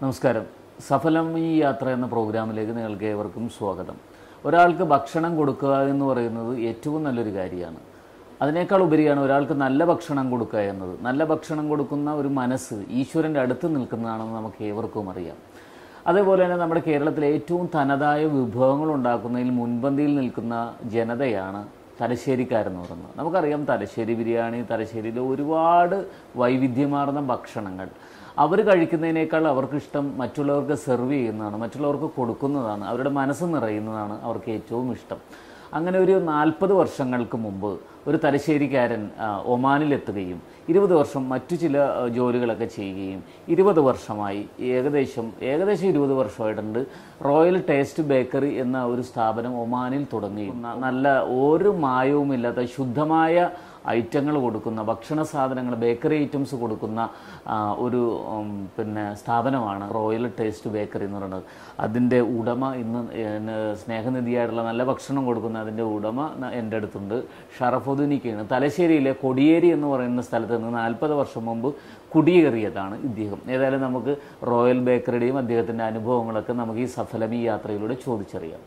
നമസ്കാരം സഫലം ഈ യാത്ര എന്ന പ്രോഗ്രാമിലേക്ക് നിങ്ങൾക്ക് ഏവർക്കും സ്വാഗതം ഒരാൾക്ക് ഭക്ഷണം കൊടുക്കുക എന്ന് പറയുന്നത് ഏറ്റവും നല്ലൊരു കാര്യമാണ് അതിനേക്കാൾ ഉപരിയാണ് ഒരാൾക്ക് നല്ല ഭക്ഷണം കൊടുക്കുക എന്നത് നല്ല ഭക്ഷണം കൊടുക്കുന്ന ഒരു മനസ്സ് ഈശ്വരൻ്റെ അടുത്ത് നിൽക്കുന്നതാണെന്ന് നമുക്ക് ഏവർക്കും അറിയാം അതേപോലെ തന്നെ നമ്മുടെ കേരളത്തിലെ ഏറ്റവും തനതായ വിഭവങ്ങൾ ഉണ്ടാക്കുന്നതിൽ മുൻപന്തിയിൽ നിൽക്കുന്ന ജനതയാണ് തലശ്ശേരിക്കാരെന്ന് പറയുന്നത് നമുക്കറിയാം തലശ്ശേരി ബിരിയാണി തലശ്ശേരിയിലെ ഒരുപാട് വൈവിധ്യമാർന്ന ഭക്ഷണങ്ങൾ അവർ കഴിക്കുന്നതിനേക്കാൾ അവർക്കിഷ്ടം മറ്റുള്ളവർക്ക് സെർവ് ചെയ്യുന്നതാണ് മറ്റുള്ളവർക്ക് കൊടുക്കുന്നതാണ് അവരുടെ മനസ്സ് നിറയുന്നതാണ് അവർക്ക് ഏറ്റവും ഇഷ്ടം അങ്ങനെ ഒരു നാൽപ്പത് വർഷങ്ങൾക്ക് മുമ്പ് ഒരു തലശ്ശേരിക്കാരൻ ആ, ഒമാനിലെത്തുകയും ഇരുപത് വർഷം മറ്റു ചില ആ, ജോലികളൊക്കെ ചെയ്യുകയും ഇരുപത് വർഷമായി ഏകദേശം ഏകദേശം ഇരുപത് വർഷമായിട്ടുണ്ട് റോയൽ ടേസ്റ്റ് ബേക്കറി എന്ന ഒരു സ്ഥാപനം ഒമാനിൽ തുടങ്ങുകയും ന- നല്ല ഒരു മായവുമില്ലാത്ത ശുദ്ധമായ ഐറ്റങ്ങൾ കൊടുക്കുന്ന ഭക്ഷണ സാധനങ്ങൾ ബേക്കറി ഐറ്റംസ് കൊടുക്കുന്ന ആ, ഒരു ഉം, പിന്നെ സ്ഥാപനമാണ് റോയൽ ടേസ്റ്റ് ബേക്കറി എന്ന് പറയുന്നത് അതിൻ്റെ ഉടമ ഇന്ന് എന്നെ സ്നേഹനിധിയായിട്ടുള്ള നല്ല ഭക്ഷണം കൊടുക്കുന്ന അതിൻ്റെ ഉടമ ന- എൻ്റെ അടുത്തുണ്ട് ഷറഫുദ്ദീനിക്കാണ് തലശ്ശേരിയിലെ കൊടിയേരി എന്ന് പറയുന്ന സ്ഥലത്ത് നിന്ന് നാൽപ്പത് വർഷം മുമ്പ് കുടിയേറിയതാണ് ഇദ്ദേഹം ഏതായാലും നമുക്ക് റോയൽ ബേക്കറിയുടെയും അദ്ദേഹത്തിൻ്റെ അനുഭവങ്ങളൊക്കെ നമുക്ക് ഈ സഫലം ഈ യാത്രയിലൂടെ ചോദിച്ചറിയാം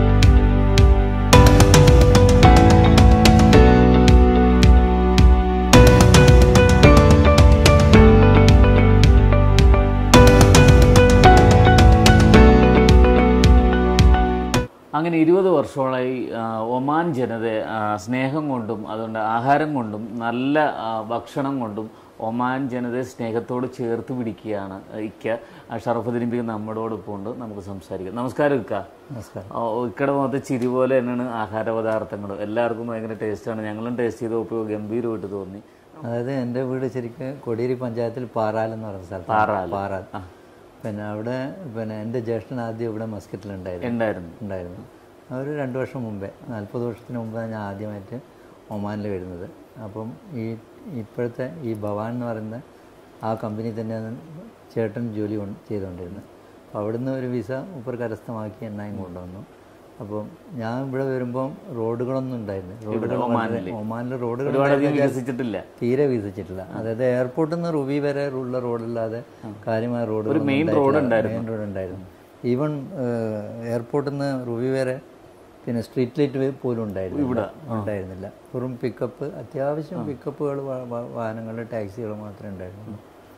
അങ്ങനെ ഇരുപത് വർഷങ്ങളായി ആ, ഒമാൻ ജനത ആ, സ്നേഹം കൊണ്ടും അതുകൊണ്ട് ആഹാരം കൊണ്ടും നല്ല ആ, ഭക്ഷണം കൊണ്ടും ഒമാൻ ജനതയെ സ്നേഹത്തോട് ചേർത്ത് പിടിക്കുകയാണ് ഇക്ക ആ, ഷറഫുദ്ദീൻ ബി നമ്മളോടൊപ്പം ഉണ്ട് നമുക്ക് സംസാരിക്കാം നമസ്കാരം ഇക്ക നമസ്കാരം ഓ, ഇക്കടെ മുഖത്ത് ചിരി പോലെ തന്നെയാണ് ആഹാര പദാർത്ഥങ്ങൾ എല്ലാവർക്കും ഭയങ്കര ടേസ്റ്റാണ് ഞങ്ങളും ടേസ്റ്റ് ചെയ്ത് നോക്കിയപ്പോൾ ഗംഭീരമായിട്ട് തോന്നി അതായത് എൻ്റെ വീട് ശരിക്കും കൊടിയേരി പഞ്ചായത്തിൽ പാറാൽ എന്ന് പറയുന്ന സ്ഥലത്ത് പാറാൽ. പാറാൽ പിന്നെ അവിടെ പിന്നെ എൻ്റെ ജ്യേഷ്ഠൻ ആദ്യം ഇവിടെ മസ്കറ്റിലുണ്ടായിരുന്നു ഉണ്ടായിരുന്നു ഉണ്ടായിരുന്നു അവർ രണ്ട് വർഷം മുമ്പേ നാൽപ്പത് വർഷത്തിന് മുമ്പാണ് ഞാൻ ആദ്യമായിട്ട് ഒമാനിൽ വരുന്നത് അപ്പം ഈ ഇപ്പോഴത്തെ ഈ ഭവാൻ എന്ന് പറയുന്ന ആ കമ്പനി തന്നെയാണ് ചേട്ടൻ ജോലി കൊണ്ട് ചെയ്തുകൊണ്ടിരുന്നത് അപ്പോൾ അവിടുന്ന് ഒരു വിസ ഉപ്പർ കരസ്ഥമാക്കി എണ്ണയും കൊണ്ടുവന്നു അപ്പം ഞാൻ ഇവിടെ വരുമ്പം റോഡുകളൊന്നും ഉണ്ടായിരുന്നു റോഡുകൾ വളരെ- ഒമാനിൽ റോഡുകൾ ഒരുപാടധികം വികസിച്ചിട്ടില്ല തീരെ വികസിച്ചിട്ടില്ല അതായത് എയർപോർട്ടിൽ നിന്ന് റുബി വരെ ഉള്ള റോഡില്ലാതെ കാര്യമായ റോഡ് മെയിൻ റോഡ് ഉണ്ടായിരുന്നു മെയിൻ റോഡ് ഉണ്ടായിരുന്നു ഈവൻ എയർപോർട്ടിൽ നിന്ന് റുബി വരെ പിന്നെ സ്ട്രീറ്റ് ലൈറ്റ് പോലും ഉണ്ടായിരുന്നു ഉണ്ടായിരുന്നില്ല വെറും പിക്കപ്പ് അത്യാവശ്യം പിക്കപ്പുകൾ വാഹനങ്ങൾ ടാക്സികൾ മാത്രമേ ഉണ്ടായിരുന്നുള്ളൂ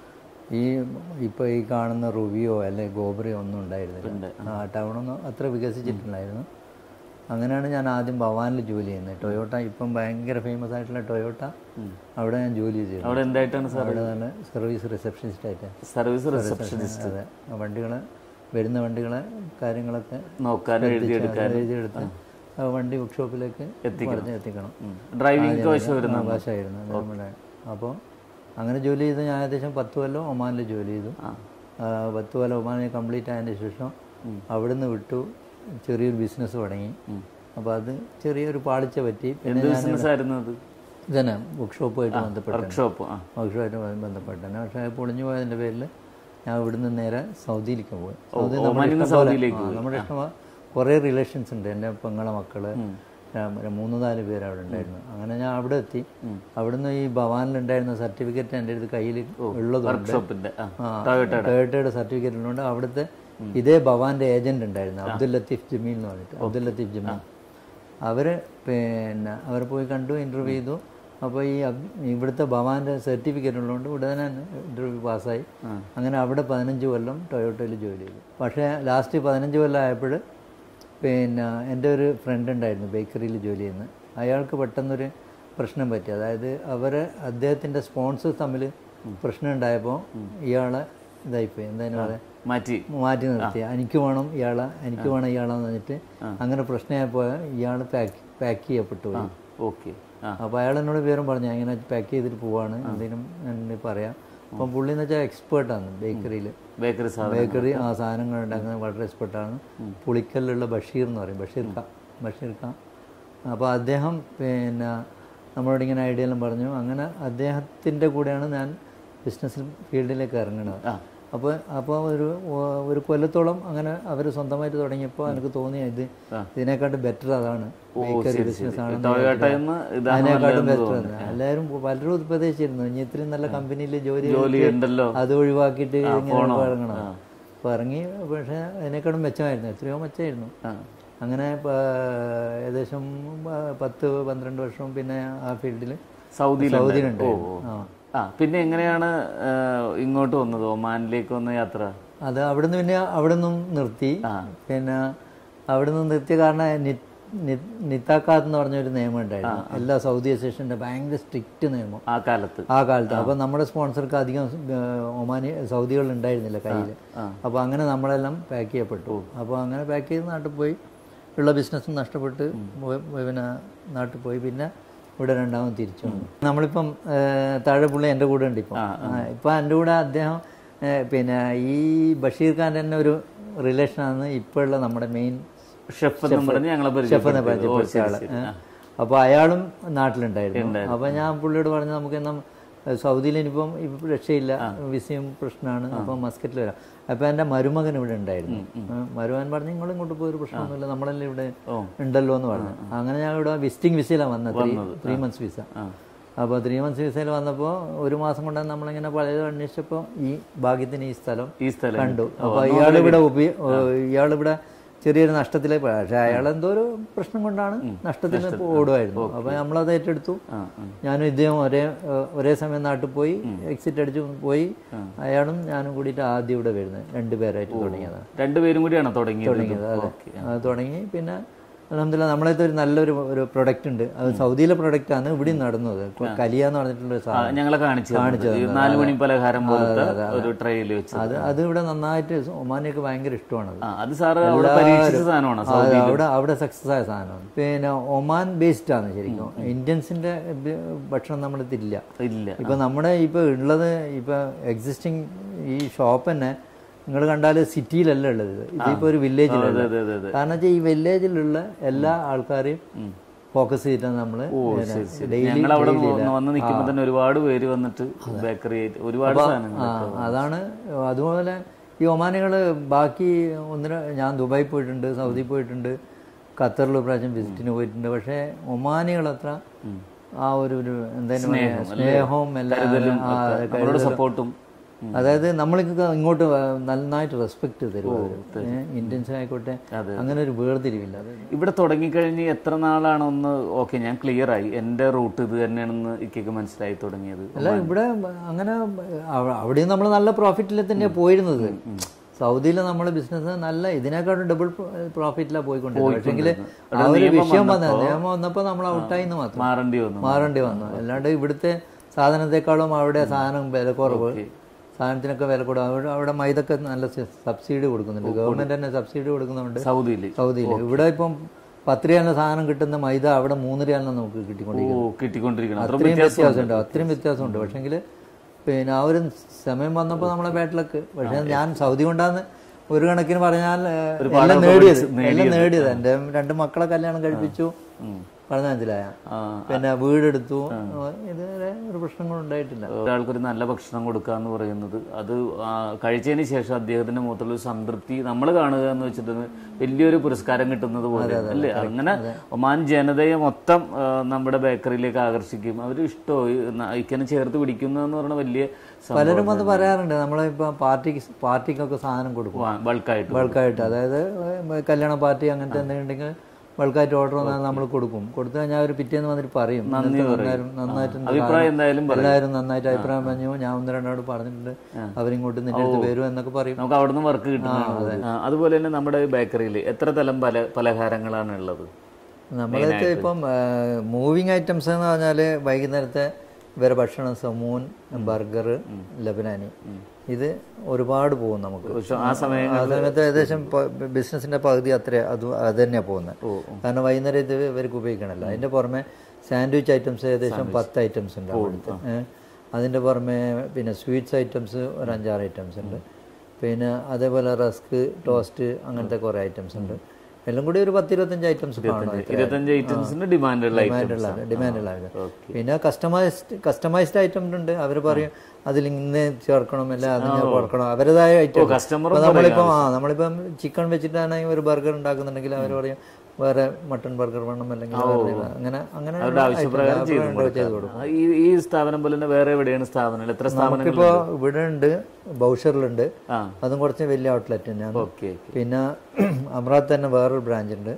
ഈ ഇപ്പോൾ ഈ കാണുന്ന റുവിയോ അല്ലെ ഗോബറിയോ ഒന്നും ഉണ്ടായിരുന്നില്ല ആ ടൗണൊന്നും അത്ര വികസിച്ചിട്ടില്ലായിരുന്നു അങ്ങനെയാണ് ഞാൻ ആദ്യം ഭവാനിൽ ജോലി ചെയ്യുന്നത് ടൊയോട്ട ഇപ്പം ഭയങ്കര ഫേമസ് ആയിട്ടുള്ള ടൊയോട്ട അവിടെ ഞാൻ ജോലി ചെയ്തു അവിടെ എന്തായിട്ടാണ് സാർ അവിടെ തന്നെ സർവീസ് റിസപ്ഷനിസ്റ്റ് ആയിട്ട് സർവീസ് റിസപ്ഷനിസ്റ്റ് അതെ വണ്ടികൾ വരുന്ന വണ്ടികളെ കാര്യങ്ങളൊക്കെ നോക്കാനും എഴുതിയെടുക്കാൻ എഴുതിയെടുത്ത് ആ വണ്ടി വർക്ക്ഷോപ്പിലേക്ക് പറഞ്ഞ് എത്തിക്കണം ഡ്രൈവിംഗ് വശം വരുന്ന ആകാശമായിരുന്നു നമ്മുടെ അപ്പോൾ അങ്ങനെ ജോലി ചെയ്ത് ഞാൻ ഏകദേശം പത്ത് കൊല്ലം ഒമാനിൽ ജോലി ചെയ്തു ആ, പത്ത് കൊല്ലം ഒമാനിൽ കംപ്ലീറ്റ് ആയതിന് ശേഷം അവിടുന്ന് വിട്ടു ചെറിയൊരു ബിസിനസ് തുടങ്ങി അപ്പോൾ അത് ചെറിയൊരു പാളിച്ച പറ്റി പിന്നെ എന്ത് ബിസിനസ് ആയിരുന്നു അത് ഇതന്നെ വർക്ക്ഷോപ്പുമായിട്ട് ബന്ധപ്പെട്ട് വർക്ക്ഷോപ്പ് ആ വർക്ക്ഷോപ്പുമായിട്ട് ബന്ധപ്പെട്ടാണ് പക്ഷേ അത് പൊളിഞ്ഞു പോയതിൻ്റെ പേരിൽ ഞാൻ ഇവിടുന്ന് നേരെ സൗദിയിലേക്ക് പോയി സൗദി ഒമാനിൽ നിന്ന് സൗദിയിലേക്ക് ആ, നമ്മുടെ ഇഷ്ടം കുറേ റിലേഷൻസ് ഉണ്ട് എൻ്റെ പെങ്ങളെ മക്കള് ഞാൻ ഒരു മൂന്ന് നാല് പേര് അവിടെ ഉണ്ടായിരുന്നു അങ്ങനെ ഞാൻ അവിടെ എത്തി അവിടുന്ന് ഈ ഭവാനിലുണ്ടായിരുന്ന സർട്ടിഫിക്കറ്റ് എൻ്റെ അടുത്ത് കയ്യിൽ ഉള്ളതുകൊണ്ട് വർക്ക്ഷോപ്പിന്റെ ആ ആ, ടൊയോട്ടയുടെ സർട്ടിഫിക്കറ്റ് ഉള്ളതുകൊണ്ട് അവിടുത്തെ ഇതേ ഭവാന്റെ ഏജന്റ് ഉണ്ടായിരുന്നു അബ്ദുൽ ലത്തീഫ് ജമീൽ എന്ന് പറഞ്ഞിട്ട് അബ്ദുൽ ലത്തീഫ് ജമീൽ അവർ പിന്നെ അവരെ പോയി കണ്ടു ഇൻ്റർവ്യൂ ചെയ്തു അപ്പോൾ ഈ അബ്- ഇവിടുത്തെ ഭവാന്റെ സർട്ടിഫിക്കറ്റ് ഉള്ളതുകൊണ്ട് ഉടനെ തന്നെ ഇൻ്റർവ്യൂ പാസ്സായി അങ്ങനെ അവിടെ പതിനഞ്ച് കൊല്ലം ടൊയോട്ടയിൽ ജോലി ചെയ്തു പക്ഷേ ലാസ്റ്റ് പതിനഞ്ച് കൊല്ലം ആയപ്പോൾ പിന്നെ എൻ്റെ ഒരു ഫ്രണ്ട് ഉണ്ടായിരുന്നു ബേക്കറിയിൽ ജോലി ചെയ്യുന്നത് അയാൾക്ക് പെട്ടെന്നൊരു പ്രശ്നം പറ്റി അതായത് അവരെ അദ്ദേഹത്തിൻ്റെ സ്പോൺസേഴ്സ് തമ്മിൽ പ്രശ്നം ഉണ്ടായപ്പോൾ ഇയാളെ ഇതായിപ്പോയി എന്തായാലും പറയാ മാറ്റി മാറ്റി നിർത്തി എനിക്ക് വേണം ഇയാളെ എനിക്ക് വേണം ഇയാളെന്ന് പറഞ്ഞിട്ട് അങ്ങനെ പ്രശ്നമായപ്പോൾ ഇയാൾ പാക്ക് പാക്ക് ചെയ്യപ്പെട്ടു പോയി ഓക്കെ ആ അപ്പോൾ അയാൾ എന്നോട് വിവരം പറഞ്ഞു ഞാൻ ഇങ്ങനെ പാക്ക് ചെയ്തിട്ട് പോവാണ് എന്തെങ്കിലും ഞാൻ പറയാം അപ്പം പുള്ളി എന്ന് വെച്ചാൽ എക്സ്പേർട്ടാണ് ബേക്കറിയിൽ ബേക്കറി സാധനം ബേക്കറി ആ സാധനങ്ങൾ ഉണ്ടാക്കുന്നത് വളരെ എക്സ്പെർട്ടാണ് പുളിക്കലിലുള്ള ബഷീർ എന്ന് പറയും ബഷീർ ഖാൻ ബഷീർ ഖാൻ അപ്പോൾ അദ്ദേഹം പിന്നെ നമ്മളോട് ഇങ്ങനെ ഐഡിയ എല്ലാം പറഞ്ഞു അങ്ങനെ അദ്ദേഹത്തിൻ്റെ കൂടെയാണ് ഞാൻ ബിസിനസ് ഫീൽഡിലേക്ക് ഇറങ്ങുന്നത് അപ്പോൾ അപ്പോൾ ഒരു ഓ- ഒരു കൊല്ലത്തോളം അങ്ങനെ അവർ സ്വന്തമായിട്ട് തുടങ്ങിയപ്പോൾ എനിക്ക് തോന്നി ഇത് ഇതിനെക്കാട്ടും ബെറ്റർ അതാണ് ബേക്കറി ബിസിനസ് ആണ് ടൊയോട്ടയെന്ന് ഇതാണ് അതിനെക്കാട്ടും ബെറ്റർ എല്ലാവരും പലരും ഉപദേശിച്ചിരുന്നു ഇനി ഇത്രയും നല്ല കമ്പനിയിൽ ജോലി ജോലി ചെയ്തിട്ട് ഉണ്ടല്ലോ അത് ഒഴിവാക്കിയിട്ട് ഇങ്ങനെ ഇറങ്ങണം അപ്പോൾ ഇറങ്ങി പക്ഷേ അതിനേക്കാളും മെച്ചമായിരുന്നു എത്രയോ മെച്ചമായിരുന്നു ആ. അങ്ങനെ പ- ഏകദേശം പ- പത്ത് പന്ത്രണ്ട് വർഷം പിന്നെ ആ ഫീൽഡിൽ സൗദിയിലുണ്ടായിരുന്നു. സൗദിയിലുണ്ടായിരുന്നു. ഓ, ഓ. ആ. ആ പിന്നെ എങ്ങനെയാണ് ആ, ഇങ്ങോട്ട് വന്നത് ഒമാനിലേക്ക് വന്ന യാത്ര അത് അവിടുന്ന് പിന്നെ അവിടെ നിന്നും നിർത്തി പിന്നെ അവിടെ നിന്ന് നിർത്തിയ കാരണം നി- നി- നിത്താക്കാത്ത് എന്ന് പറഞ്ഞൊരു നിയമം ഉണ്ടായിരുന്നു എല്ലാ സൗദി അസോസിയേഷൻ്റെ ഭയങ്കര സ്ട്രിക്റ്റ് നിയമം ആ കാലത്ത് ആ കാലത്ത് അപ്പോൾ നമ്മുടെ സ്പോൺസർക്ക് അധികം ഏഹ്, ഒമാനി സൗദികൾ ഉണ്ടായിരുന്നില്ല കയ്യിൽ അപ്പോൾ അങ്ങനെ നമ്മളെല്ലാം പാക്ക് ചെയ്യപ്പെട്ടു അപ്പോൾ അങ്ങനെ പാക്ക് ചെയ്ത് നാട്ടിൽ പോയി ഉള്ള ബിസിനസ്സും നഷ്ടപ്പെട്ട് പോയി- പോയി പിന്നെ നാട്ടിൽ പോയി പിന്നെ ഇവിടെ രണ്ടാമത് തിരിച്ചു വന്നു നമ്മളിപ്പം ഏഹ്, താഴെ പുള്ളി എൻ്റെ കൂടെ ഉണ്ട് ഇപ്പം ഇപ്പം എൻ്റെ കൂടെ അദ്ദേഹം ഏഹ്, പിന്നെ ഈ ബഷീർ ഖാൻ്റെ തന്നെ ഒരു റിലേഷനാണ് ഇപ്പോഴുള്ള നമ്മുടെ മെയിൻ ഷെഫ് എന്ന് പറഞ്ഞ് ഞങ്ങളെ ഷെഫ് എന്ന് പരിചയപ്പെടുത്തി. ഓ, പരിചയപ്പെടുത്തിയ ശരി, ആള് ശരി. ആ. അപ്പോൾ അയാളും നാട്ടിലുണ്ടായിരുന്നു അപ്പോൾ ഞാൻ പുള്ളിയോട് പറഞ്ഞു നമുക്ക് എന്നാ സൗദിയിൽ ഇനിയിപ്പം ഇപ്പം രക്ഷയില്ല വിസയും പ്രശ്നമാണ് അപ്പം മസ്കറ്റിൽ വരാം അപ്പോൾ എൻ്റെ മരുമകൻ ഇവിടെ ഉണ്ടായിരുന്നു ആ, മരുമകൻ പറഞ്ഞു നിങ്ങൾ ഇങ്ങോട്ട് പോയൊരു പ്രശ്നമൊന്നുമില്ല നമ്മളെല്ലാം ഇവിടെ ഉണ്ടല്ലോ എന്ന് പറഞ്ഞു അങ്ങനെ ഞാൻ ഇവിടെ വിസിറ്റിംഗ് വിസയിലാണ് വന്നത് ത്രീ മന്ത്സ് വിസ അപ്പോൾ ത്രീ മന്ത്സ് വിസയിൽ വന്നപ്പോൾ ഒരു മാസം കൊണ്ടാണ് നമ്മളിങ്ങനെ പഴയത് അന്വേഷിച്ചപ്പോൾ ഈ ഭാഗ്യത്തിന് ഈ സ്ഥലം ഈ സ്ഥലം കണ്ടു അപ്പോൾ ഇയാളിവിടെ ഉപയോ ഇയാളിവിടെ ചെറിയൊരു നഷ്ടത്തിലേക്ക് പോയി പക്ഷേ അയാൾ എന്തോ ഒരു പ്രശ്നം കൊണ്ടാണ് നഷ്ടത്തിൽ ഓടുമായിരുന്നു അപ്പോൾ നമ്മളത് ഏറ്റെടുത്തു ഞാനും ഇദ്ദേഹം ഒരേ ഏഹ്, ഒരേ സമയം നാട്ടിൽ പോയി എക്സിറ്റ് അടിച്ചു പോയി അയാളും ഞാനും കൂടിയിട്ട് ആദ്യം ഇവിടെ വരുന്നത് രണ്ടുപേരായിട്ട് തുടങ്ങിയതാണ് രണ്ടുപേരും കൂടിയാണോ തുടങ്ങിയത് തുടങ്ങിയത് അതെ അത് തുടങ്ങി പിന്നെ അലഹമില്ല നമ്മളത്തെ ഒരു നല്ലൊരു ഒരു പ്രൊഡക്റ്റ് ഉണ്ട് അത് സൗദിയിലെ പ്രൊഡക്റ്റ് ആണ് ഇവിടെ നടന്നത് കലിയ എന്ന് പറഞ്ഞിട്ടുള്ള ഒരു ആ, സാധനം ഞങ്ങളെ കാണിച്ചു ഈ നാല് മണി പലഹാരം പോലത്തെ ഒരു ട്രെയിൽ വെച്ച് അത് അത് ഇവിടെ നന്നായിട്ട് ഒമാനിയൊക്കെ ഭയങ്കര ഇഷ്ടമാണത് ആ അത് സാറ് അവിടെ പരീക്ഷിച്ച സാധനമാണ് അത് അവിടെ അവിടെ സക്സസ് ആയ സാധനമാണ് പിന്നെ ഒമാൻ ബേസ്ഡ് ആണ് ശരിക്കും ഇന്ത്യൻസിന്റെ ബ- ഭക്ഷണം നമ്മുടെ ഇല്ല ഇല്ല ഇപ്പൊ നമ്മുടെ ഇപ്പൊ ഉള്ളത് ഇപ്പൊ എക്സിസ്റ്റിംഗ് ഈ ഷോപ്പ് തന്നെ നിങ്ങൾ കണ്ടാൽ സിറ്റിയിലല്ല ഉള്ളത് ഇത്. ഇതിപ്പോ ഒരു വില്ലേജിലുള്ള അതെ അതെ അതെ കാരണം വെച്ചാൽ ഈ വില്ലേജിലുള്ള എല്ലാ ആൾക്കാരെയും ഫോക്കസ് ചെയ്തിട്ടാണ് നമ്മള് ഡെയിലി ഞങ്ങൾ അവിടെ വന്ന് നിൽക്കുമ്പോ തന്നെ ഒരുപാട് പേര് വന്നിട്ട് ബേക്കറി ഒരുപാട് സാധനങ്ങൾ ആ അതാണ് അതുപോലെ ഈ ഒമാനികൾ ബാക്കി ഒന്നിന് ഞാൻ ദുബായി പോയിട്ടുണ്ട് സൗദി പോയിട്ടുണ്ട് ഖത്തറിൽ ഒരു പ്രാവശ്യം വിസിറ്റിന് പോയിട്ടുണ്ട് പക്ഷേ ഒമാനികൾ അത്ര ആ ഒരു ഒരു എന്തായാലും പറയാ, സ്നേഹവും എല്ലാം ആ, അവരോട് സപ്പോർട്ടും അതായത് നമ്മൾക്ക് ഇങ്ങോട്ട് നന്നായിട്ട് റെസ്പെക്ട് തരും ഇന്ത്യൻസ് ആയിക്കോട്ടെ അങ്ങനെ ഒരു വേർതിരിവില്ല അത് ഇവിടെ തുടങ്ങിക്കഴിഞ്ഞ് എത്ര നാളാണ് ഒന്ന് ഓക്കെ ഞാൻ ക്ലിയർ ആയി എന്റെ റൂട്ട് ഇത് തന്നെയാണെന്ന് ഇക്കൊക്കെ മനസ്സിലായി തുടങ്ങിയത് അല്ല ഇവിടെ അങ്ങനെ അവ- അവിടെയും നമ്മൾ നല്ല പ്രോഫിറ്റിൽ തന്നെയാണ് പോയിരുന്നത് സൗദിയിൽ നമ്മൾ ബിസിനസ് നല്ല ഇതിനേക്കാളും ഡബിൾ പ്രോഫിറ്റിലാണ് പോയിക്കൊണ്ടിരുന്നത് പക്ഷെങ്കിൽ ആ ഒരു വിഷയം വന്നത് നിയമം വന്നപ്പോൾ നമ്മൾ ഔട്ടായി എന്ന് മാത്രം മാറേണ്ടി വന്നു മാറേണ്ടി വന്നു അല്ലാണ്ട് ഇവിടുത്തെ സാധനത്തെക്കാളും അവിടെ സാധനം വില കുറവ് സാധനത്തിനൊക്കെ വില കുറവ് അവിടെ അവിടെ മൈദക്ക് നല്ല സബ്സിഡി കൊടുക്കുന്നുണ്ട് ഗവൺമെന്റ് തന്നെ സബ്സിഡി കൊടുക്കുന്നുണ്ട് സൗദിയില് സൗദിയിൽ ഇവിടെ ഇപ്പം പത്ത് രൂപ സാധനം കിട്ടുന്ന മൈദ അവിടെ മൂന്ന് രൂപ നമുക്ക് ഓ കിട്ടിക്കൊണ്ടിരിക്കുന്നത് കിട്ടിക്കൊണ്ടിരിക്കണം അത്ര അത്രയും വ്യത്യാസമുണ്ട് അത്രയും വ്യത്യാസമുണ്ട് പക്ഷെങ്കിൽ പിന്നെ ആ ഒരു സമയം വന്നപ്പോൾ നമ്മളെ ബാറ്റിലൊക്കെ പക്ഷെ ഞാൻ സൗദി കൊണ്ടാന്ന് ഒരു കണക്കിന് പറഞ്ഞാൽ ഏഹ്, എല്ലാം നേടിയത് എല്ലാം നേടിയത് എൻ്റെ രണ്ട് മക്കളെ കല്യാണം കഴിപ്പിച്ചു പറഞ്ഞ മനസ്സിലായ ആ. പിന്നെ വീടെടുത്തു ഇതുവരെ ഒരു പ്രശ്നങ്ങളും ഉണ്ടായിട്ടില്ല ഒരാൾക്കൊരു നല്ല ഭക്ഷണം കൊടുക്കുക എന്ന് പറയുന്നത് അത് ആ, കഴിച്ചതിന് ശേഷം അദ്ദേഹത്തിന്റെ മുഖത്തുള്ള ഒരു സംതൃപ്തി നമ്മൾ കാണുക എന്ന് വെച്ചിട്ട് വലിയൊരു പുരസ്കാരം കിട്ടുന്നത് പോലെ അല്ലേ അങ്ങനെ ഒമാൻ ജനതയെ മൊത്തം ആ, നമ്മുടെ ബേക്കറിയിലേക്ക് ആകർഷിക്കും അവർ ഇഷ്ടോ ഇക്കനെ ചേർത്ത് പിടിക്കുന്നു എന്ന് പറഞ്ഞ വലിയ സംഭവം പലരും വന്ന് പറയാറുണ്ട് നമ്മളിപ്പോൾ പാർട്ടിക്ക് പാർട്ടിക്കൊക്കെ സാധനം കൊടുക്കും ബൾക്കായിട്ട് ബൾക്കായിട്ട് അതായത് ഏഹ്, കല്യാണ പാർട്ടി അങ്ങനത്തെ എന്തെങ്കിലും ഉണ്ടെങ്കിൽ ബൾക്കായിട്ട് ഓർഡർ വന്നാൽ നമ്മൾ കൊടുക്കും കൊടുത്തു കഴിഞ്ഞാൽ അവർ പിറ്റേന്ന് വന്നിട്ട് പറയും ഇന്നത്തെ നന്നായിരുന്നു നന്നായിട്ടുണ്ട് അഭിപ്രായം എന്തായാലും പറയും. എല്ലാവരും നന്നായിട്ട് അഭിപ്രായം പറഞ്ഞു ഞാൻ ഒന്ന് രണ്ടാമത് പറഞ്ഞിട്ടുണ്ട് അവരിങ്ങോട്ട് നിന്റെ അടുത്ത് വരും എന്നൊക്കെ പറയും നമുക്ക് അവിടുന്ന് വർക്ക് കിട്ടുന്നതാണ് ആ, അതുപോലെ തന്നെ നമ്മുടെ ബേക്കറിയിൽ എത്ര തരം പല പലഹാരങ്ങളാണ് ഉള്ളത് നമ്മളടുത്ത് ഇപ്പം മൂവിങ് ഐറ്റംസ് എന്ന് പറഞ്ഞാൽ വൈകുന്നേരത്തെ ഇവരെ ഭക്ഷണം സമൂൻ ബർഗർ ലബനാനി ഇത് ഒരുപാട് പോകും നമുക്ക് പക്ഷെ ആ സമയം ആ സമയത്ത് ഏകദേശം ബിസിനസിന്റെ പകുതി അത്ര അത് അത് തന്നെയാണ് പോകുന്നത് കാരണം വൈകുന്നേരം ഇത് ഇവർക്ക് ഉപയോഗിക്കണമല്ലോ അതിന്റെ പുറമെ സാൻഡ്വിച്ച് ഐറ്റംസ് ഏകദേശം പത്ത് ഐറ്റംസ് ഉണ്ട് അവിടുത്തെ ഏ. അതിന്റെ പുറമെ പിന്നെ സ്വീറ്റ്സ് ഐറ്റംസ് ഒരു അഞ്ചാറ് ഐറ്റംസ് ഉണ്ട് പിന്നെ അതേപോലെ റസ്ക് ടോസ്റ്റ് അങ്ങനത്തെ കുറേ ഐറ്റംസ് ഉണ്ട് എല്ലാം കൂടി ഒരു പത്ത് ഇരുപത്തഞ്ച് ഐറ്റംസ് കാണും ഇരുപത്തഞ്ച് ഐറ്റംസിന്റെ ഡിമാൻഡുള്ള ഐറ്റംസ് ഡിമാൻഡുള്ള പിന്നെ കസ്റ്റമൈസ്ഡ് കസ്റ്റമൈസ്ഡ് ഐറ്റം ഉണ്ട് അവർ പറയും അതിൽ ഇങ്ങനെ ചേർക്കണം അല്ല അതിനെ കുറക്കണം അവരുടേതായ ഐറ്റം customer നമ്മളിപ്പം ആ നമ്മളിപ്പം ചിക്കൻ വെച്ചിട്ടാണെങ്കിൽ ഒരു ബർഗർ ഉണ്ടാക്കുന്നുണ്ടെങ്കിൽ അവർ പറയും വേറെ മട്ടൺ ബർഗർ വേണം അല്ലെങ്കിൽ വേറെ അങ്ങനെ അങ്ങനെ അവരുടെ ആവശ്യപ്രകാരം ചെയ്തു ആവശ്യപ്രകാരം ചെയ്ത് കൊടുക്കും കൊടുക്കാം. ഈ ഈ സ്ഥാപനം പോലെ തന്നെ വേറെ എവിടെയാണ് സ്ഥാപനങ്ങൾ എത്ര സ്ഥാപനങ്ങൾ നമുക്കിപ്പോ ഇവിടെ ഉണ്ട് ബൗഷറിലുണ്ട് ആ അതും കുറച്ച് വലിയ ഔട്ട്ലെറ്റ് തന്നെയാണ് ഓക്കെ പിന്നെ അമറാത്ത് തന്നെ വേറൊരു ബ്രാഞ്ച് ഉണ്ട്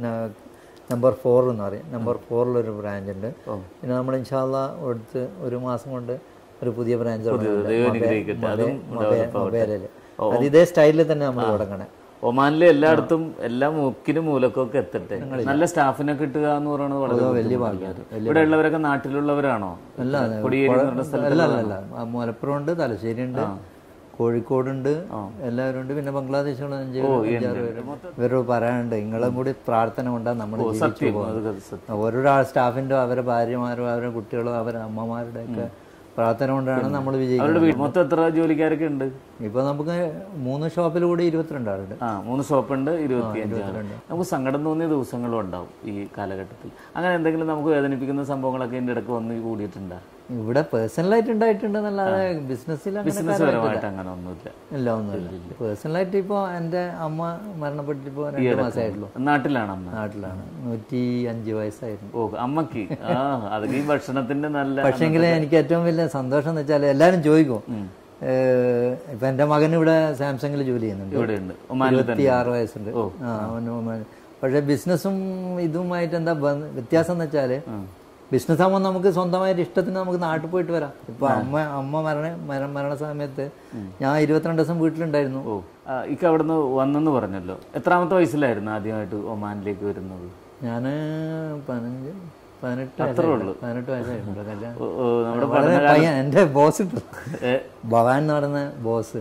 നമ്പർ ഫോർ എന്ന് പറയും നമ്പർ ഫോറിലൊരു ബ്രാഞ്ച് ഉണ്ട് പിന്നെ നമ്മൾ ഇൻഷാല്ല എടുത്ത് ഒരു മാസം കൊണ്ട് ഒരു പുതിയ ബ്രാഞ്ച് ദൈവം അനുഗ്രഹിക്കട്ടെ അതും മൊബൈലിൽ അത് ഇതേ സ്റ്റൈലിൽ തന്നെ നമ്മൾ തുടങ്ങണേ ഒമാനിലെ എല്ലായിടത്തും എല്ലാ മുക്കിനും മൂലക്കൊക്കെ എത്തട്ടെ നല്ല സ്റ്റാഫിനെ കിട്ടുക എന്ന് പറയുന്നത് വളരെ വലിയ ബുദ്ധിമുട്ടാണ്. ഇവിടെ ഉള്ളവരൊക്കെ നാട്ടിലുള്ളവരാണോ അല്ല കൊടിയേരി എന്ന് പറഞ്ഞ സ്ഥലത്ത് അല്ല അല്ല അല്ല ആ, മലപ്പുറം ഉണ്ട് തലശ്ശേരി ഉണ്ട് കോഴിക്കോടുണ്ട് എല്ലാവരും ഉണ്ട് പിന്നെ ബംഗ്ലാദേശുള്ള അഞ്ച് അഞ്ചാറ് പേര് ഇവരോട് പറയാനുണ്ട് നിങ്ങളും കൂടി പ്രാർത്ഥന കൊണ്ടാണ് നമ്മൾ ജീവിച്ചു പോകുന്നത് അത് സത്യം. ഓരോരോ സ്റ്റാഫിൻ്റെ അവരുടെ ഭാര്യമാരും അവരുടെ കുട്ടികളും അവരുടെ അമ്മമാരുടെ ഒക്കെ പ്രാർത്ഥന കൊണ്ടാണ് നമ്മൾ വിജയിക്കുന്നത് അവരുടെ വീട് മൊത്തം എത്ര ജോലിക്കാരൊക്കെ ഉണ്ട് ഇപ്പൊ നമുക്ക് മൂന്ന് ഷോപ്പിൽ കൂടി ഇരുപത്തിരണ്ട് ആളുണ്ട് ആ മൂന്ന് ഷോപ്പുണ്ട് ഇരുപത്തിയഞ്ചാണ് നമുക്ക് സങ്കടം തോന്നിയ ദിവസങ്ങളും ഉണ്ടാവും ഈ കാലഘട്ടത്തിൽ അങ്ങനെ എന്തെങ്കിലും നമുക്ക് വേദനിപ്പിക്കുന്ന സംഭവങ്ങളൊക്കെ എൻ്റെ ഇടയ്ക്ക് വന്ന് കൂടിയിട്ടുണ്ടോ ഇവിടെ പേഴ്സണലായിട്ട് ഉണ്ടായിട്ടുണ്ടെന്നല്ലാതെ ബിസിനസ്സിൽ അങ്ങനെ ബിസിനസ്സുപരമായിട്ട് അങ്ങനെ ഒന്നുമില്ല ഇല്ല ഒന്നുമില്ല പേഴ്സണലായിട്ട് ഇപ്പോൾ എൻ്റെ അമ്മ മരണപ്പെട്ടിപ്പോൾ രണ്ട് മാസമായിട്ടുള്ളൂ നാട്ടിലാണ് അമ്മ നാട്ടിലാണ് നൂറ്റി അഞ്ച് വയസ്സായിരുന്നു ഓ അമ്മക്ക് ആ അതൊക്കെ ഈ ഭക്ഷണത്തിന്റെ നല്ല പക്ഷേങ്കിൽ എനിക്ക് ഏറ്റവും വലിയ സന്തോഷം എന്ന് വെച്ചാൽ എല്ലാവരും ചോദിക്കും ഏഹ്, ഇപ്പൊ എൻ്റെ മകൻ ഇവിടെ സാംസങ്ങിൽ ജോലി ചെയ്യുന്നുണ്ട് ഇവിടെ ഉണ്ട് ഒമാനിൽ തന്നെ ഇരുപത്തി ആറ് വയസ്സുണ്ട് ആ അവന് ഒമാൻ- പക്ഷേ ബിസിനസ്സും ഇതുമായിട്ട് എന്താ ബന്ധ- വ്യത്യാസം എന്ന് വെച്ചാൽ ബിസിനസ് ആകുമ്പോൾ നമുക്ക് സ്വന്തമായിട്ട് ഇഷ്ടത്തിന് നമുക്ക് നാട്ടിൽ പോയിട്ട് വരാം ഇപ്പൊ അമ്മ അമ്മ മരണ മര മരണ സമയത്ത് ഞാൻ ഇരുപത്തിരണ്ട് ദിവസം വീട്ടിലുണ്ടായിരുന്നു ഓ ആ, ഇക്ക അവിടുന്ന് വന്നെന്ന് പറഞ്ഞല്ലോ എത്രാമത്തെ വയസ്സിലായിരുന്നു ആദ്യമായിട്ട് ഒമാനിലേക്ക് വരുന്നത് ഞാൻ പതിനഞ്ച് പതിനെട്ട് അത്രേ വയസ്സായിരുന്നു. ഉള്ളൂ. പതിനെട്ട് വയസ്സായിട്ടുണ്ട് കല്യാണം ഓ, ഓ, നമ്മുടെ വളരെ പയ്യൻ എൻ്റെ ബോസ് ഇട്ടു ഏ, ഭവാൻ എന്ന് പറയുന്ന ബോസ്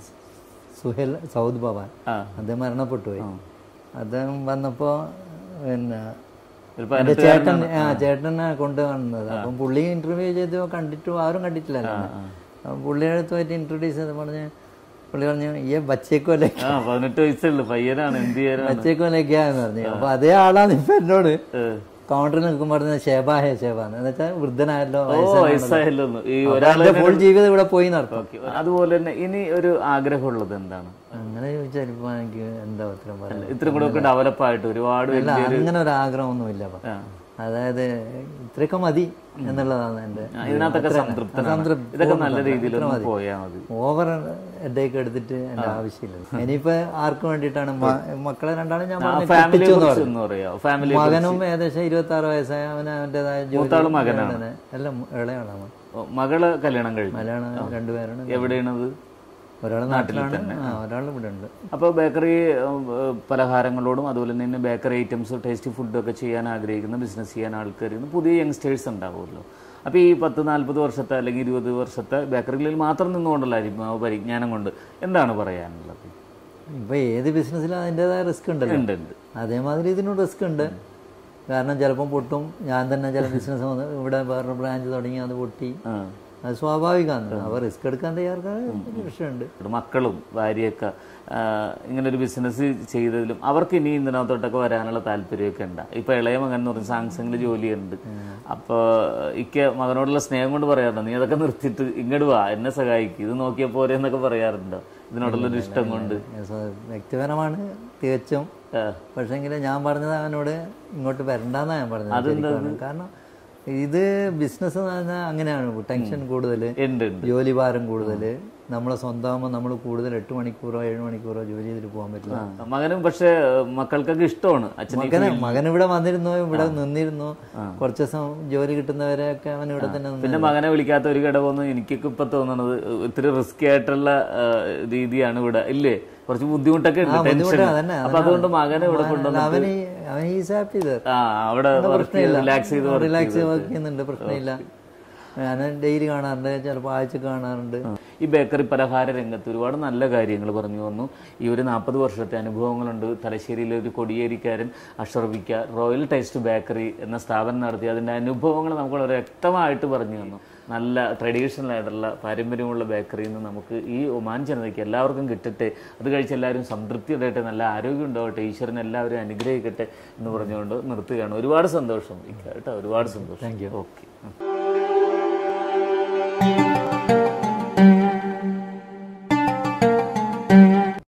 സുഹേൽ സൗദ് ഭവാൻ ആ. അദ്ദേഹം മരണപ്പെട്ടു പോയി അദ്ദേഹം വന്നപ്പോ പിന്നെ ഒരു എന്റെ പതിനെട്ട് ചേട്ടൻ ആ ചേട്ടനെ കൊണ്ടുവന്നത് അപ്പം പുള്ളി ഇന്റർവ്യൂ ചെയ്ത് കണ്ടിട്ട് ആരും കണ്ടിട്ടില്ലല്ലോ അപ്പം പുള്ളിയുടെ അടുത്ത് പോയിട്ട് ഇൻട്രൊഡ്യൂസ് ചെയ്ത് പറഞ്ഞ് പുള്ളി പറഞ്ഞു ഈ ബച്ചേക്കോ ലേക്ക് ആ പതിനെട്ട് വയസ്സുള്ളു പയ്യനാണ് എന്ത് ചെയ്യാനാണ് ബച്ചേക്കോ ലേക്കാന്ന് പറഞ്ഞു അപ്പൊ അതേ ആളാണ് ഇപ്പൊ എന്നോട് ഏ. കൗണ്ടറിൽ നിൽക്കുമ്പോൾ പറഞ്ഞത് ഷേബ ഹേ ഷേബ എന്ന് വെച്ചാൽ വൃദ്ധനായല്ലോ ഓ വയസ്സായല്ലോ ഒന്ന്. ഈ ഒരാൾ എന്റെ ഫുൾ ജീവിതം ഇവിടെ പോയി നടത്തും ഓക്കെ അതുപോലെ തന്നെ ഇനി ഒരു ആഗ്രഹമുള്ളത് എന്താണ് അങ്ങനെ ചോദിച്ചാൽ ഇപ്പൊ എനിക്ക് എന്താ ഉത്തരം പറയാം ഇത്രയും കൂടെ ഒക്കെ ഡെവലപ്പ് ആയിട്ട് ഒരുപാട് അല്ല അങ്ങനെ ഒരു ആഗ്രഹമൊന്നുമില്ല അപ്പൊ. അതായത് ഇത്രയൊക്കെ മതി എന്നുള്ളതാണ് എന്റെ ആ, ഇതിനകത്തൊക്കെ സംതൃപ്തനാണ് ഇതൊക്കെ നല്ല രീതിയിൽ ഒന്ന് പോയാൽ മതി ഓവർ ഹെഡേക്ക് എടുത്തിട്ട് എന്റെ ആവശ്യമില്ല ഇനിയിപ്പോ ആർക്ക് വേണ്ടിയിട്ടാണ് മ- മക്കളെ രണ്ടാളും ഞാൻ പറഞ്ഞു ഫാമിലിയെ കെട്ടിച്ചു എന്ന് കുറിച്ച് പറഞ്ഞു. ഒന്ന് പറയാം ഫാമിലി മകനും ഏകദേശം ഇരുപത്തി ആറ് വയസ്സായ അവന് അവന്റേതായ മൂത്താള് മകനാണ്. ജോലി എല്ലാം ഇളയാളാണ് മകള് കല്യാണം കഴിഞ്ഞു മലയാളം രണ്ടുപേരാണ് എവിടെയാണത് ഒരാൾ നാട്ടിലാണ് ആ ഒരാൾ ഇവിടെ ഉണ്ട് അപ്പോൾ ബേക്കറി ഉം, ഏഹ്, പലഹാരങ്ങളോടും അതുപോലെ തന്നെ ബേക്കറി ഐറ്റംസ് ടേസ്റ്റി ഫുഡൊക്കെ ചെയ്യാൻ ആഗ്രഹിക്കുന്ന ബിസിനസ് ചെയ്യാൻ ആൾക്കാർ ഇന്ന് പുതിയ യങ്സ്റ്റേഴ്സ് ഉണ്ടാവുമല്ലോ അപ്പോൾ ഈ പത്ത് നാൽപ്പത് വർഷത്തെ അല്ലെങ്കിൽ ഇരുപത് വർഷത്തെ ബേക്കറികളിൽ മാത്രം നിന്നുകൊണ്ടല്ലായിരിക്കും ആ പരിജ്ഞാനം കൊണ്ട് എന്താണ് പറയാനുള്ളത് ഇപ്പൊ ഏത് ബിസിനസ്സിലും അതിൻ്റെതായ റിസ്ക് ഉണ്ടല്ലോ ഉണ്ട് ഉണ്ട് അതേമാതിരി ഇതിനും റിസ്ക് ഉണ്ട് കാരണം ചിലപ്പം പൊട്ടും ഞാൻ തന്നെ ചില ബിസിനസ് വന്ന് ഇവിടെ വേറൊരു ബ്രാഞ്ച് തുടങ്ങി അത് പൊട്ടി ആ. അത് സ്വാഭാവികമാണ് അപ്പോൾ റിസ്ക് എടുക്കാൻ തയ്യാറാക്കാൻ വിഷയമുണ്ട് ഇവിടെ മക്കളും ഭാര്യയൊക്കെ ആ, ഇങ്ങനെ ഒരു ബിസിനസ് ചെയ്തതിലും അവർക്ക് ഇനി ഇതിനകത്തോട്ടൊക്കെ വരാനുള്ള താല്പര്യമൊക്കെ ഉണ്ട് ഇപ്പൊ ഇളയ മകൻ എന്ന് പറഞ്ഞ സാംസങ്ങിൽ ജോലിയുണ്ട് അപ്പോൾ ഇക്ക മകനോടുള്ള സ്നേഹം കൊണ്ട് പറയാറുണ്ട് നീ അതൊക്കെ നിർത്തിയിട്ട് ഇങ്ങോട്ട് വാ എന്നെ സഹായിക്കും ഇത് നോക്കിയാൽ പോരെ എന്നൊക്കെ പറയാറുണ്ടോ ഇതിനോടുള്ള ഒരു ഇഷ്ടം കൊണ്ട് സ്വ- വ്യക്തിപരമാണ് തികച്ചും ആ. പക്ഷേങ്കിൽ ഞാൻ പറഞ്ഞത് അവനോട് ഇങ്ങോട്ട് വരണ്ടെന്നാണ് ഞാൻ പറഞ്ഞത് ശരിക്കും. കാരണം ഇത് ബിസിനസ് എന്ന് പറഞ്ഞാൽ അങ്ങനെയാണ് ടെൻഷൻ കൂടുതൽ ഉണ്ട് ഉണ്ട് ജോലി ഭാരം കൂടുതൽ നമ്മളെ സ്വന്തമാകുമ്പോൾ നമ്മൾ കൂടുതൽ എട്ട് മണിക്കൂറോ ഏഴ് മണിക്കൂറോ ജോലി ചെയ്തിട്ട് പോകാൻ പറ്റില്ല ആ. മകനും പക്ഷെ മക്കൾക്കൊക്കെ ഇഷ്ടമാണ് അച്ഛനെ മകന് മകൻ ഇവിടെ വന്നിരുന്നു ഇവിടെ നിന്നിരുന്നു കുറച്ച് ദിവസം ജോലി കിട്ടുന്നവരെയൊക്കെ അവൻ ഇവിടെ തന്നെ നിന്ന് പിന്നെ മകനെ വിളിക്കാത്ത ഒരു ഘടകമൊന്നും എനിക്കൊക്കെ ഇപ്പൊ തോന്നുന്നത് ഇത്തിരി റിസ്കി ആയിട്ടുള്ള ആ, രീതിയാണ് ഇവിടെ ഇല്ലേ കുറച്ച് ബുദ്ധിമുട്ടൊക്കെ ഉണ്ട് ടെൻഷൻ ബുദ്ധിമുട്ടാ അതന്നെ അപ്പൊ അതുകൊണ്ട് മകനെ ഇവിടെ കൊണ്ടുവന്ന് അവൻ അവൻ ഈസ് ഹാപ്പി ഇത് ആ അവിടെ റിലാക്സ് ചെയ്ത് work റിലാക്സ് വർക്ക് ചെയ്യുന്നുണ്ട് പ്രശ്നമില്ല ഞാൻ ഡെയിലി കാണാറുണ്ട് ചിലപ്പോൾ ആഴ്ച കാണാറുണ്ട് ഈ ബേക്കറി പലഹാര രംഗത്ത് ഒരുപാട് നല്ല കാര്യങ്ങൾ പറഞ്ഞു വന്നു ഈ ഒരു നാൽപ്പത് വർഷത്തെ അനുഭവങ്ങളുണ്ട് തലശ്ശേരിയിലെ ഒരു കൊടിയേരിക്കാരൻ അഷർവിക്ക റോയൽ ടേസ്റ്റ് ബേക്കറി എന്ന സ്ഥാപനം നടത്തി അതിൻ്റെ അനുഭവങ്ങൾ നമുക്ക് വളരെ വ്യക്തമായിട്ട് പറഞ്ഞു തന്നു നല്ല ട്രഡീഷണൽ ആയിട്ടുള്ള പാരമ്പര്യമുള്ള ബേക്കറിയിൽ നിന്ന് നമുക്ക് ഈ ഒമാൻ ജനതയ്ക്ക് എല്ലാവർക്കും കിട്ടട്ടെ അത് കഴിച്ച് എല്ലാവരും സംതൃപ്തി ഇടട്ടെ നല്ല ആരോഗ്യം ഉണ്ടാവട്ടെ ഈശ്വരൻ എല്ലാവരും അനുഗ്രഹിക്കട്ടെ എന്ന് പറഞ്ഞുകൊണ്ട് നിർത്തുകയാണ് ഒരുപാട് സന്തോഷം ഇക്ക, കേട്ടോ ഒരുപാട് സന്തോഷം Thank you. ഓക്കെ